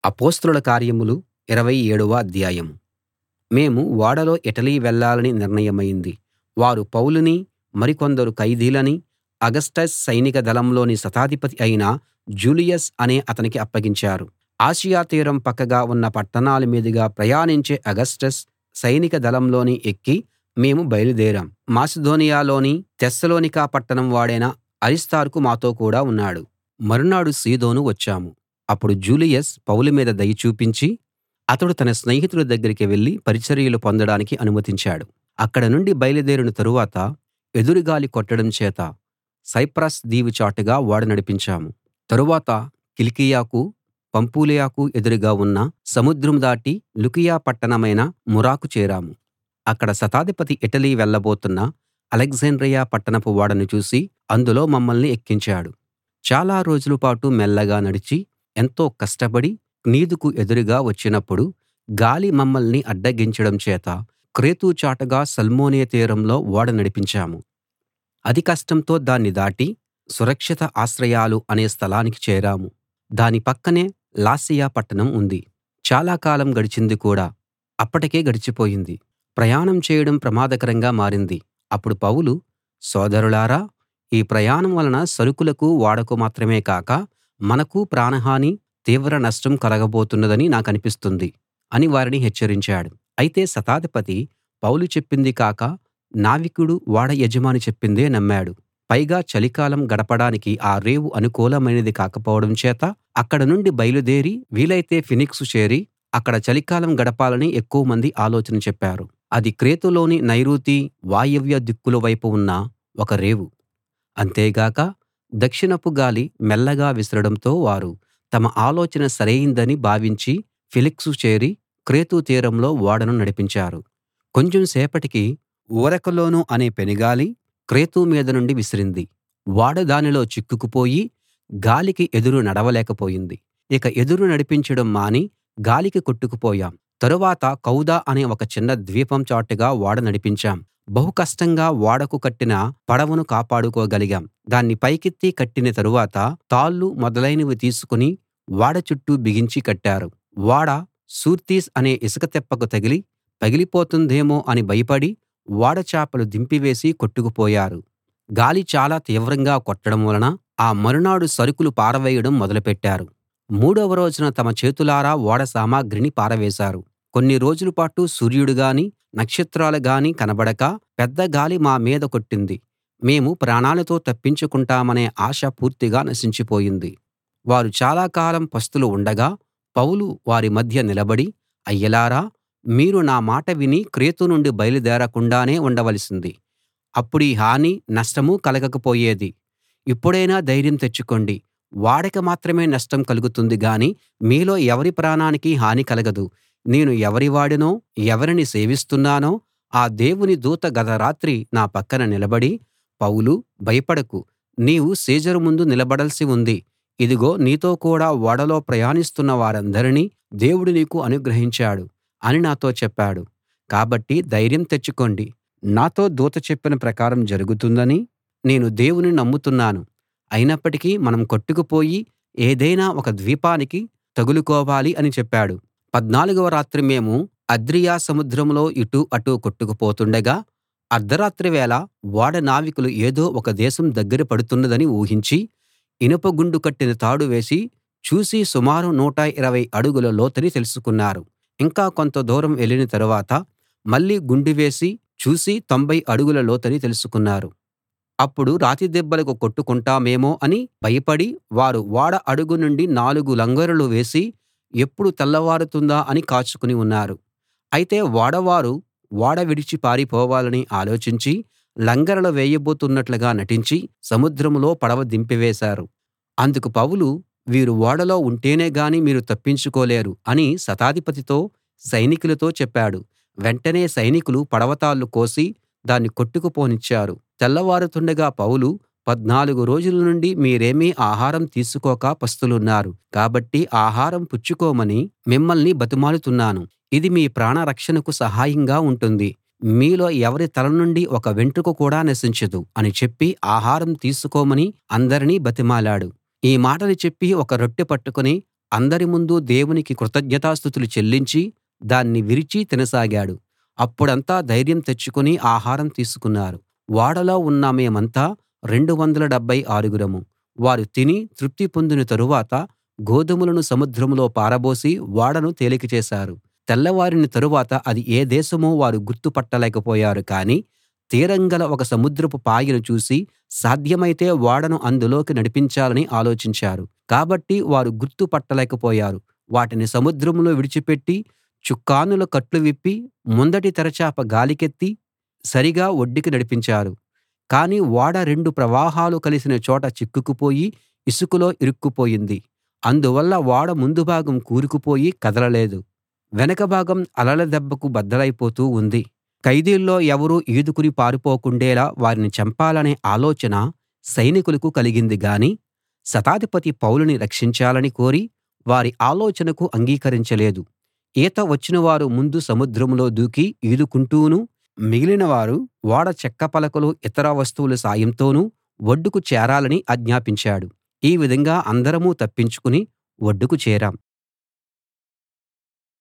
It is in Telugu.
అపొస్తలుల కార్యములు ఇరవై ఏడవ అధ్యాయం మేము ఓడలో ఇటలీ వెళ్ళాలని నిర్ణయమైంది వారు పౌలునీ మరికొందరు ఖైదీలనీ అగస్టస్ సైనిక దళంలోని శతాధిపతి అయిన జూలియస్ అనే అతనికి అప్పగించారు ఆసియా తీరం పక్కగా ఉన్న పట్టణాల మీదుగా ప్రయాణించే అగస్టస్ సైనిక దళంలోని ఎక్కి మేము బయలుదేరాం మాసిదోనియాలోని తెస్సలోనిక పట్టణం వాడైన అరిస్తార్కు మాతో కూడా ఉన్నాడు మరునాడు సీదోను వచ్చాము అప్పుడు జూలియస్ పౌలు మీద దయ చూపించి అతడు తన స్నేహితుల దగ్గరికి వెళ్ళి పరిచర్యలు పొందడానికి అనుమతించాడు అక్కడ నుండి బయలుదేరిన తరువాత ఎదురుగాలి కొట్టడం చేత సైప్రస్ దీవి చాటుగా ఓడ నడిపించాము తరువాత కిలికియకు పంఫూలియకు ఎదురుగా ఉన్న సముద్రం దాటి లుకియ పట్టణమైన మురకు చేరాము అక్కడ శతాధిపతి ఇటలీ వెళ్ళబోతున్న అలెగ్జాండ్రియ పట్టణపు ఓడను చూసి అందులో మమ్మల్ని ఎక్కించాడు చాలా రోజుల పాటు మెల్లగా నడిచి ఎంతో కష్టపడి క్నీదుకు ఎదురుగా వచ్చినప్పుడు గాలి మమ్మల్ని అడ్డగించడం చేత క్రేతు చాటుగా సల్మోనే తీరంలో ఓడ నడిపించాము అతి కష్టంతో దాన్ని దాటి సురక్షిత ఆశ్రయాలు అనే స్థలానికి చేరాము దాని పక్కనే లాసియ పట్టణం ఉంది చాలా కాలం గడిచింది కూడా అప్పటికే గడిచిపోయింది ప్రయాణం చేయడం ప్రమాదకరంగా మారింది అప్పుడు పౌలు సోదరులారా ఈ ప్రయాణం వలన సరుకులకు ఓడకు మాత్రమే కాక మనకు ప్రాణహాని తీవ్ర నష్టం కలగబోతున్నదని నాకనిపిస్తుంది అని వారిని హెచ్చరించాడు అయితే శతాధిపతి పౌలు చెప్పింది కాక నావికుడు ఓడ యజమాని చెప్పిందే నమ్మాడు పైగా చలికాలం గడపడానికి ఆ రేవు అనుకూలమైనది కాకపోవడం చేత అక్కడ నుండి బయలుదేరి వీలైతే ఫీనిక్సు చేరి అక్కడ చలికాలం గడపాలని ఎక్కువమంది ఆలోచన చెప్పారు అది క్రేతులోని నైరుతి వాయవ్య దిక్కుల వైపు ఉన్న ఒక రేవు అంతేగాక దక్షిణపు గాలి మెల్లగా విసరడంతో వారు తమ ఆలోచన సరైందని భావించి ఫీనిక్సు చేరి క్రేతు తీరంలో ఓడను నడిపించారు కొంచెం సేపటికి ఊరకలోను అనే పెనుగాలి క్రేతు మీద నుండి విసిరింది ఓడ దానిలో చిక్కుకుపోయి గాలికి ఎదురు నడవలేకపోయింది ఇక ఎదురు నడిపించడం మాని గాలికి కొట్టుకుపోయాం తరువాత కౌదా అనే ఒక చిన్న ద్వీపం చాటుగా ఓడ నడిపించాం బహు కష్టంగా ఓడకు కట్టిన పడవను కాపాడుకోగలిగాం దాన్ని పైకెత్తి కట్టిన తరువాత తాళ్ళు మొదలైనవి తీసుకుని ఓడ చుట్టూ బిగించి కట్టారు ఓడ సూర్తిస్ అనే ఇసుక తిప్పకు తగిలి పగిలిపోతుందేమో అని భయపడి ఓడ చాపలు దింపివేసి కొట్టుకుపోయారు గాలి చాలా తీవ్రంగా కొట్టడం వలన ఆ మరునాడు సరుకులు పారవేయడం మొదలుపెట్టారు మూడవ రోజున తమ చేతులారా ఓడ సామగ్రిని పారవేశారు కొన్ని రోజుల పాటు సూర్యుడు గానీ నక్షత్రాలు గానీ కనబడక పెద్ద గాలి మా మీద కొట్టింది మేము ప్రాణాలతో తప్పించుకుంటామనే ఆశ పూర్తిగా నశించిపోయింది వారు చాలా కాలం పస్తులు ఉండగా పౌలు వారి మధ్య నిలబడి అయ్యలారా మీరు నా మాట విని క్రేతు నుండి బయలుదేరకుండానే ఉండవలసింది అప్పుడీ హాని నష్టమూ కలగకపోయేది ఇప్పుడైనా ధైర్యం తెచ్చుకోండి ఓడకి మాత్రమే నష్టం కలుగుతుంది గాని మీలో ఎవరి ప్రాణానికి హాని కలగదు నేను ఎవరి వాడినో ఎవరిని సేవిస్తున్నానో ఆ దేవుని దూత గత రాత్రి నా పక్కన నిలబడి పౌలూ భయపడకు నీవు సీజరు ముందు నిలబడాల్సి ఉంది ఇదిగో నీతో కూడా ఓడలో ప్రయాణిస్తున్న వారందరినీ దేవుడు నీకు అనుగ్రహించాడు అని నాతో చెప్పాడు కాబట్టి ధైర్యం తెచ్చుకోండి నాతో దూత చెప్పిన ప్రకారం జరుగుతుందని నేను దేవుని నమ్ముతున్నాను అయినప్పటికీ మనం కొట్టుకుపోయి ఏదైనా ఒక ద్వీపానికి తగులుకోవాలి అని చెప్పాడు పద్నాలుగవ రాత్రి మేము అద్రియ సముద్రంలో ఇటు అటు కొట్టుకుపోతుండగా అర్థరాత్రి వేళ ఓడ నావికులు ఏదో ఒక దేశం దగ్గర పడుతున్నదని ఊహించి ఇనుప గుండు కట్టిన తాడు వేసి చూసి సుమారు నూట ఇరవై అడుగుల లోతని తెలుసుకున్నారు ఇంకా కొంత దూరం వెళ్ళిన తరువాత మళ్ళీ గుండు వేసి చూసి తొంభై అడుగుల లోతని తెలుసుకున్నారు అప్పుడు రాతి దెబ్బలకు కొట్టుకుంటామేమో అని భయపడి వారు ఓడ అడుగు నుండి నాలుగు లంగరులు వేసి ఎప్పుడు తెల్లవారుతుందా అని కాచుకుని ఉన్నారు అయితే ఓడవారు ఓడ విడిచి పారిపోవాలని ఆలోచించి లంగరులు వేయబోతున్నట్లుగా నటించి సముద్రంలో పడవ దింపివేశారు అందుకు పౌలు వీరు ఓడలో ఉంటేనే గాని మీరు తప్పించుకోలేరు అని శతాధిపతితో సైనికులతో చెప్పాడు వెంటనే సైనికులు పడవ తాళ్ళు కోసి దాన్ని కొట్టుకుపోనిచ్చారు తెల్లవారుతుండగా పౌలు పద్నాలుగు రోజుల నుండి మీరేమీ ఆహారం తీసుకోక పస్తులున్నారు కాబట్టి ఆహారం పుచ్చుకోమని మిమ్మల్ని బతిమాలుతున్నాను ఇది మీ ప్రాణ రక్షణకు సహాయంగా ఉంటుంది మీలో ఎవరి తల నుండి ఒక వెంట్రుక కూడా నశించదు అని చెప్పి ఆహారం తీసుకోమని అందరినీ బతిమాలాడు ఈ మాటలు చెప్పి ఒక రొట్టె పట్టుకుని అందరి ముందు దేవునికి కృతజ్ఞతాస్తుతులు చెల్లించి దాన్ని విరిచి తినసాగాడు అప్పుడంతా ధైర్యం తెచ్చుకుని ఆహారం తీసుకున్నారు ఓడలో ఉన్న మేమంతా రెండు వందల డెబ్భై ఆరుగురం వారు తిని తృప్తి పొందిన తరువాత గోధుమలను సముద్రంలో పారబోసి ఓడను తేలిక చేశారు తెల్లవారిన తరువాత అది ఏ దేశమో వారు గుర్తు పట్టలేకపోయారు కానీ తీరం గల ఒక సముద్రపు పాయను చూసి సాధ్యమైతే ఓడను అందులోకి నడిపించాలని ఆలోచించారు కాబట్టి వారు గుర్తు పట్టలేకపోయారు వాటిని సముద్రంలో విడిచిపెట్టి చుక్కానుల కట్లు విప్పి ముందటి తెరచాప గాలికెత్తి సరిగా ఒడ్డుకి నడిపించారు కానీ ఓడ రెండు ప్రవాహాలు కలిసిన చోట చిక్కుకుపోయి ఇసుకలో ఇరుక్కుపోయింది అందువల్ల ఓడ ముందు భాగం కూరుకుపోయి కదలలేదు వెనక భాగం అలల దెబ్బకు బద్దలైపోతూ ఉంది ఖైదీల్లో ఎవరూ ఈదుకుని పారిపోకుండేలా వారిని చంపాలనే ఆలోచన సైనికులకు కలిగింది గాని శతాధిపతి పౌలుని రక్షించాలని కోరి వారి ఆలోచనకు అంగీకరించలేదు ఈత వచ్చినవారు ముందు సముద్రంలో దూకి ఈదుకుంటూనూ మిగిలిన వారు ఓడ చెక్క పలకలు ఇతర వస్తువుల సాయంతోనూ ఒడ్డుకు చేరాలని ఆజ్ఞాపించాడు ఈ విధంగా అందరం తప్పించుకుని ఒడ్డుకు చేరాం